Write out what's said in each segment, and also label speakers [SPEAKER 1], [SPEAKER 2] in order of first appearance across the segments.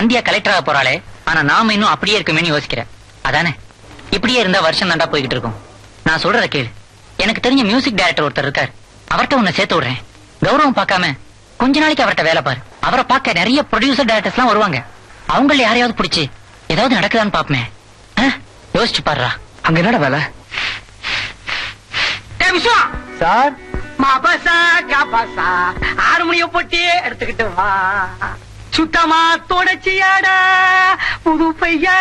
[SPEAKER 1] Sandhya collector ஆக போறாளே ஆனா நாம இன்னும் அப்படியே இருக்குமேன்னு யோசிக்கிறேன் அதானே இப்படியே இருந்தா வருஷம் தாண்டா போய்கிட்டு இருக்கும் நான் சொல்றத கேளு எனக்கு தெரிஞ்ச மியூசிக் டைரக்டர் ஒருத்தர் இருக்கார் அவர்ட்ட உன்னை சேர்த்து விடுறேன் கௌரவம் பார்க்காம கொஞ்ச நாளைக்கு அவர்ட்ட வேலை பாரு அவரை பார்க்க நிறைய ப்ரொடியூசர் டைரக்டர்ஸ் எல்லாம் வருவாங்க அவங்கள யாரையாவது பிடிச்சு ஏதாவது நடக்குதான்னு பாப்பமே யோசிச்சு பாருடா
[SPEAKER 2] அங்க என்னடா வேலை
[SPEAKER 3] ஏ விஸ்வா
[SPEAKER 2] சார்
[SPEAKER 3] மாபசா காபாசா ஹார்மோனிய போட்டி எடுத்துக்கிட்டு வா சுத்தமா தொடச்சியாடா புது பையா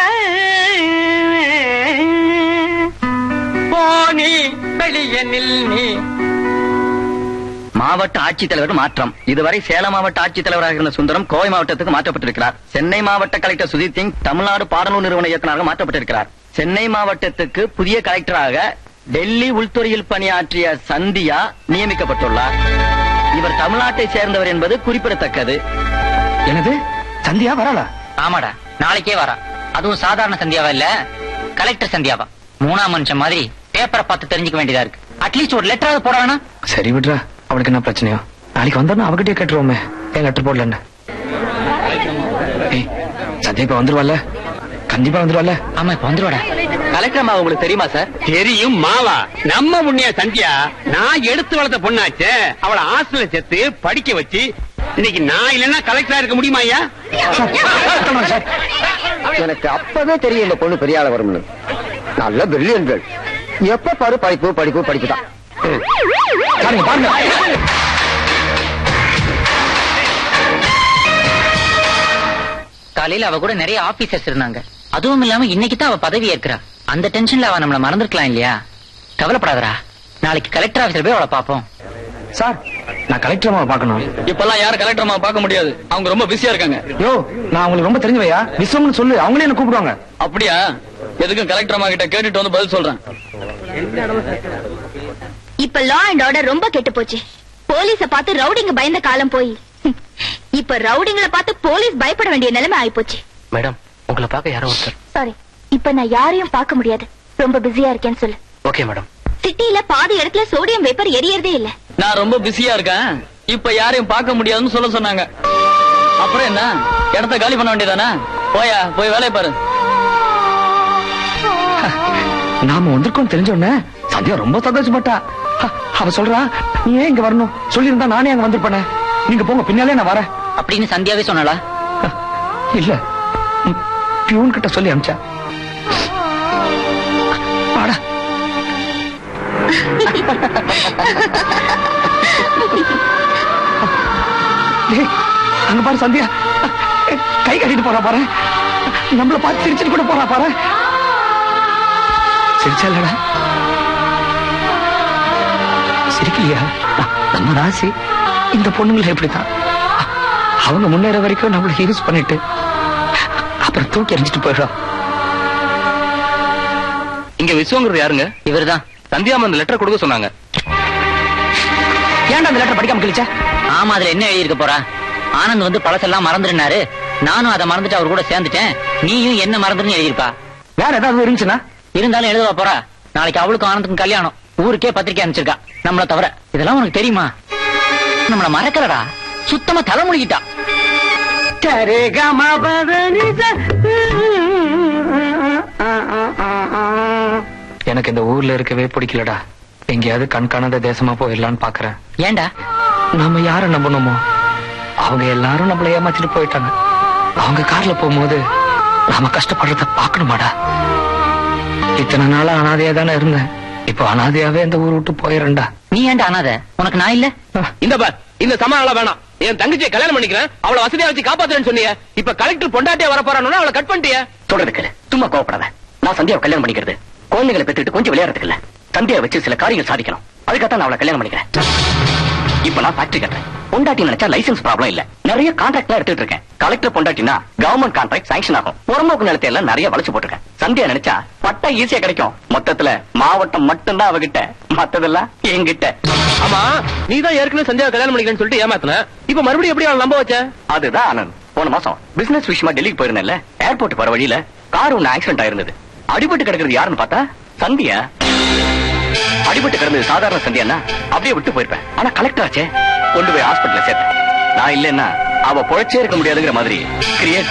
[SPEAKER 3] போனி வெளிய நில் நீ
[SPEAKER 2] மாவட்ட ஆட்சித்தலைவர் மாற்றம் இதுவரை சேலம் மாவட்ட ஆட்சித்தலைவராக இருந்த சுந்தரம் கோவை மாவட்டத்துக்கு மாற்றப்பட்டிருக்கிறார் சென்னை மாவட்ட கலெக்டர் சுதீப் சிங் தமிழ்நாடு பாடநூல் நிறுவன இயக்குநராக மாற்றப்பட்டிருக்கிறார் சென்னை மாவட்டத்துக்கு புதிய கலெக்டராக டெல்லி உள்துறையில் பணியாற்றிய சந்தியா நியமிக்கப்பட்டுள்ளார் இவர் தமிழ்நாட்டை சேர்ந்தவர் என்பது குறிப்பிடத்தக்கது
[SPEAKER 4] எனது சந்தியா வரலா
[SPEAKER 1] ஆமாடா நாளைக்கே வரா அதுவும் சாதாரண சந்தியாவா இல்ல கலெக்டர் சந்தியாவா மூணாம் மனுஷன் மாதிரி பேப்பரை பார்த்து தெரிஞ்சுக்க வேண்டியதா இருக்கு அட்லீஸ்ட் ஒரு லெட்டராவது போடானா
[SPEAKER 4] சரி விட்றா அவனுக்கு என்ன பிரச்சனையோ நாளைக்கு வந்தோம்னா அவகிட்டயே கேட்டுருவோமே என் லெட்டர் போடல என்ன ஏய் சந்தியா இப்ப வந்துருவால கண்டிப்பா வந்துருவால
[SPEAKER 1] ஆமா இப்ப வந்துருவாடா
[SPEAKER 2] கலெக்டர் அம்மா உங்களுக்கு தெரியுமா சார்
[SPEAKER 5] தெரியும் மாவா நம்ம முன்னிய சந்தியா நான் எடுத்து வளர்த்த பொண்ணாச்சே அவளை ஹாஸ்டல்ல சேர்த்து படிக்க வச்சு இன்னைக்கு நான் இல்லைன்னா கலெக்டரா இருக்க முடியுமா ஐயா
[SPEAKER 6] எனக்கு அப்பவே தெரியும் இந்த பொண்ணு பெரிய ஆள வரும்னு நல்ல பிரில்லியன் கேர்ள் எப்ப பாரு படிப்பு படிப்பு படிப்பு தான்
[SPEAKER 4] பாருங்க பாருங்க
[SPEAKER 1] காலையில அவ கூட நிறைய ஆபீசர்ஸ் இருந்தாங்க அதுவும் இல்லாம இன்னைக்கு தான் அவ பதவி ஏற்கிறா அந்த டென்ஷன்ல அவ நம்மள மறந்துருக்கலாம் இல்லையா கவலைப்படாதடா நாளைக்கு கலெக்டர் ஆபீஸ்ல போய் அவளை பாப்போம்
[SPEAKER 4] சார் நான் கலெக்டர் அம்மாவை பார்க்கணும்
[SPEAKER 2] இப்பெல்லாம் யாரும் கலெக்டர் அம்மா பார்க்க முடியாது அவங்க ரொம்ப பிஸியா இருக்காங்க
[SPEAKER 4] யோ நான் அவங்களுக்கு ரொம்ப தெரிஞ்சவையா விஸ்வம்னு சொல்லு அவங்களே என்ன கூப்பிடுவாங்க
[SPEAKER 2] அப்படியா எதுக்கும் கலெக்டர் அம்மா கிட்ட கேட்டுட்டு வந்து பதில் சொல்றேன்
[SPEAKER 7] இப்ப லா அண்ட் ஆர்டர் ரொம்ப கெட்டு போச்சு போலீஸ பார்த்து ரவுடிங்க பயந்த காலம் போய் இப்ப ரவுடிங்கள பார்த்து போலீஸ் பயப்பட வேண்டிய நிலைமை ஆயிப்போச்சு
[SPEAKER 2] மேடம் உங்களை பார்க்க யாரோ ஒருத்தர்
[SPEAKER 7] சாரி இப்ப நான் யாரையும் பார்க்க முடியாது ரொம்ப பிஸியா இருக்கேன்னு சொல்லு
[SPEAKER 2] ஓகே மேடம்
[SPEAKER 7] சிட்டில பாதி இடத்துல சோடியம் வேப்பர் எரியறதே இல்ல
[SPEAKER 2] நான் ரொம்ப பிஸியா இருக்கேன் இப்ப யாரையும் பார்க்க முடியாதுன்னு சொல்ல சொன்னாங்க அப்புறம் என்ன இடத்த காலி பண்ண வேண்டியதானே போயா போய் வேலையை பாரு
[SPEAKER 4] நாம வந்திருக்கோம் தெரிஞ்ச உடனே சந்தியா ரொம்ப சந்தோஷப்பட்டா ஹ, அவ சொல்றா நீ ஏன் இங்க வரணும் சொல்லியிருந்தா நானே அங்க வந்திருப்பேனே நீங்க போங்க பின்னாலே நான் வரேன்
[SPEAKER 1] அப்படின்னு சந்தியாவே சொன்னாளா
[SPEAKER 4] ஹ, இல்ல ம், பியூன் கிட்ட சொல்லி அனுப்பிச்சா வாடா டேய், அங்க பாரு சந்தியா கை கட்டிட்டு போறா பாரு நம்மள பார்த்து சிரிச்சிட்டு கூட போறா பாரு சிரிச்சா இல்லடா சிரிக்கலையா அ- நம்ம ராசி இந்த பொண்ணுங்களை எப்படிதான் அ- அவங்க முன்னேற வரைக்கும் நம்மள யூஸ் பண்ணிட்டு அப்புறம் தூக்கி எறிஞ்சிட்டு போயிடும்
[SPEAKER 2] இங்க விஸ்வங்கிறது யாருங்க
[SPEAKER 1] இவர்தான்
[SPEAKER 2] சந்தியாம அந்த லெட்டர் கொடுக்க சொன்னாங்க
[SPEAKER 4] ஏன்டா அந்த லெட்டர் படிக்காம கிழிச்சா
[SPEAKER 1] ஆமா அதுல என்ன எழுதியிருக்க போறா ஆனந்த் வந்து பழசெல்லாம் மறந்துருனாரு நானும் அதை மறந்துட்டு அவர் கூட சேர்ந்துட்டேன் நீயும் என்ன மறந்துருன்னு எழுதியிருப்பா
[SPEAKER 4] வேற ஏதாவது இருந்துச்சுன்னா
[SPEAKER 1] இருந்தாலும் எழுதுவா போறா நாளைக்கு அவளுக்கும் ஆனந்துக்கும் கல்யாணம் ஊருக்கே பத்திரிக்கை அனுப்பிச்சிருக்கா நம்மள தவிர இதெல்லாம் உனக்கு தெரியுமா நம்மள மறக்கலடா சுத்தமா தலைமுழுகிட்டா
[SPEAKER 3] சரே கம
[SPEAKER 4] எனக்கு இந்த ஊர்ல இருக்கவே பிடிக்கலடா எங்கேயாவது கண் காணாத தேசமா போயிடலான்னு பாக்குறேன்
[SPEAKER 1] ஏன்டா
[SPEAKER 4] நாம யார நம்பணுமோ அவங்க எல்லாரும் நம்மள ஏமாத்திட்டு போயிட்டாங்க அவங்க கார்ல போகும்போது நாம கஷ்டப்படுறத பாக்கணுமாடா இத்தனை நாளா அனாதையா தானே இருந்தேன் இப்போ அனாதையாவே இந்த ஊர் விட்டு போயிடுறேன்டா
[SPEAKER 1] நீ ஏன்டா அனாத உனக்கு நான் இல்ல
[SPEAKER 5] இந்த பார் இந்த சமாளம் வேணாம் என் தங்கச்சியை கல்யாணம் பண்ணிக்கிறேன் அவளை வசதியா வச்சு காப்பாத்துறேன்னு சொன்னீங்க இப்ப கலெக்டர் பொண்டாட்டியா வர போறான்னு அவளை கட் பண்ணிட்டிய
[SPEAKER 2] சொல்றது கேளு சும்மா கோவப்படாத நான் சந்தியாவை கல்யாணம் பண்ணிக்கிறது குழந்தைகளை பெற்றுட்டு கொஞ்சம் விளையாடுறதுக்கு இல்ல சந்தியாவை வச்சு சில காரியங்கள் சாதிக்கணும் அதுக்காக நான் அவளை கல்யாணம் பண்ணிக்கிறேன் இப்ப நான் ஃபேக்டரி கட்டுறேன் பொண்டாட்டி நினைச்சா லைசென்ஸ் ப்ராப்ளம் இல்ல நிறைய கான்ட்ராக்ட் எடுத்துட்டு இருக்கேன் கலெக்டர் பொண்டாட்டினா கவர்மெண்ட் கான்ட்ராக்ட் சாங்ஷன் ஆகும் புறம்போக்கு நிலத்தை எல்லாம் நிறைய வளைச்சு போட்டிருக்கேன் சந்தியா நினைச்சா பட்டா ஈஸியா கிடைக்கும் மொத்தத்துல மாவட்டம் மட்டும்தான் அவகிட்ட மத்ததெல்லாம் என்கிட்ட
[SPEAKER 5] ஆமா நீ தான் ஏற்கனவே சந்தியா கல்யாணம் பண்ணிக்கிறேன்னு சொல்லிட்டு ஏமாத்தின இப்ப மறுபடியும் எப்படி அவளை நம்ப வச்ச
[SPEAKER 2] அதுதான் ஆனந்த் போன மாசம் பிசினஸ் விஷயமா டெல்லிக்கு போயிருந்தேன்ல ஏர்போர்ட் போற வழியில கார் ஒண்ணு ஆக்சிடென்ட் ஆயிருந்தது அடிபட்டு கிடக்குறது யாருன்னு பார்த்தா சந்தியா அடிபட்டு கிடந்தது சாதாரண சந்தியானா அப்படியே விட்டு போயிருப்பேன் ஆனா கலெக்டர் ஆச்சே கொண்டு போய் ஹாஸ்பிட்டல்ல சேர்த்தேன் நான் இல்லைன்னா அவ பொழைச்சே இருக்க முடியாதுங்கிற மாதிரி கிரியேட்